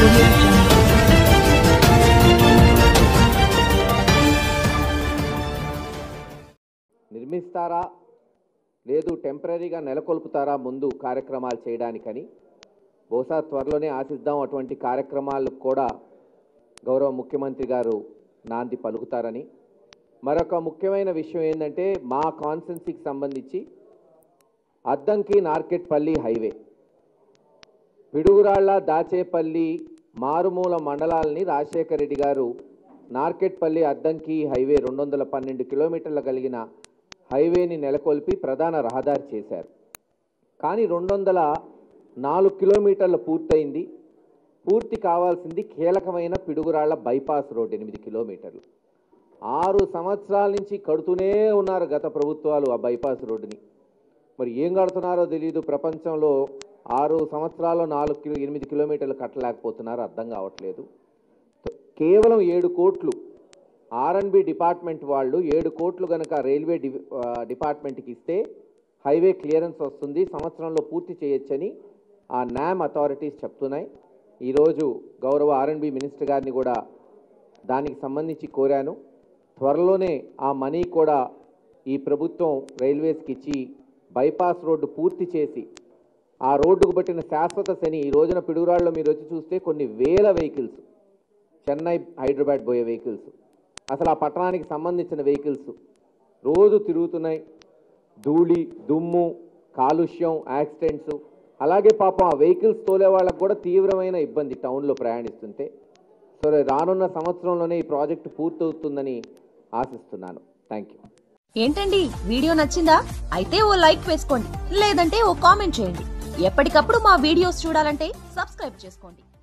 audio jungle. నిర్మిస్తారా లేదు టెంపరీగా నెలకొల్పుతారా ముందు కార్యక్రమాలు చేయడానికని బహుశా త్వరలోనే ఆశిద్దాం అటువంటి కార్యక్రమాలకు కూడా గౌరవ ముఖ్యమంత్రి గారు నాంది పలుకుతారని మరొక ముఖ్యమైన విషయం ఏంటంటే మా కాన్స్టెన్సీకి సంబంధించి అద్దంకి నార్కెట్పల్లి హైవే పిడుగురాళ్ల దాచేపల్లి మారుమూల మండలాల్ని రాజశేఖర రెడ్డి గారు నార్కెట్పల్లి అద్దంకి హైవే రెండు వందల పన్నెండు కిలోమీటర్ల కలిగిన హైవేని నెలకొల్పి ప్రధాన రహదారి చేశారు కానీ రెండు వందల నాలుగు కిలోమీటర్లు పూర్తయింది పూర్తి కావాల్సింది కీలకమైన పిడుగురాళ్ల బైపాస్ రోడ్ ఎనిమిది కిలోమీటర్లు ఆరు సంవత్సరాల నుంచి కడుతూనే ఉన్నారు గత ప్రభుత్వాలు ఆ బైపాస్ రోడ్డుని మరి ఏం కడుతున్నారో తెలియదు ప్రపంచంలో ఆరు సంవత్సరాల్లో నాలుగు కిలో ఎనిమిది కిలోమీటర్లు కట్టలేకపోతున్నారు అర్థం కావట్లేదు కేవలం ఏడు కోట్లు ఆర్ఎన్బి డిపార్ట్మెంట్ వాళ్ళు ఏడు కోట్లు కనుక రైల్వే డి ఆ, డిపార్ట్మెంట్కి ఇస్తే హైవే క్లియరెన్స్ వస్తుంది సంవత్సరంలో పూర్తి చేయొచ్చని ఆ న్యామ్ అథారిటీస్ చెప్తున్నాయి ఈరోజు గౌరవ ఆర్ఎన్బి మినిస్టర్ గారిని కూడా దానికి సంబంధించి కోరాను త్వరలోనే ఆ మనీ కూడా ఈ ప్రభుత్వం రైల్వేస్కి ఇచ్చి బైపాస్ రోడ్డు పూర్తి చేసి ఆ రోడ్డుకు పట్టిన శాశ్వత శని ఈ రోజున పిడుగురాళ్ళలో మీరు వచ్చి చూస్తే కొన్ని వేల వెహికల్స్ చెన్నై హైదరాబాద్ పోయే వెహికల్స్ అసలు ఆ పట్టణానికి సంబంధించిన వెహికల్స్ రోజు తిరుగుతున్నాయి ధూళి దుమ్ము కాలుష్యం యాక్సిడెంట్స్ అలాగే పాపం ఆ వెహికల్స్ తోలే వాళ్ళకు కూడా తీవ్రమైన ఇబ్బంది టౌన్లో ప్రయాణిస్తుంటే సో రానున్న సంవత్సరంలోనే ఈ ప్రాజెక్టు పూర్తవుతుందని ఆశిస్తున్నాను థ్యాంక్ యూ ఏంటండి వీడియో నచ్చిందా అయితే ఓ లైక్ వేసుకోండి లేదంటే ఓ కామెంట్ చేయండి ఎప్పటికప్పుడు మా వీడియోస్ చూడాలంటే సబ్స్క్రైబ్ చేసుకోండి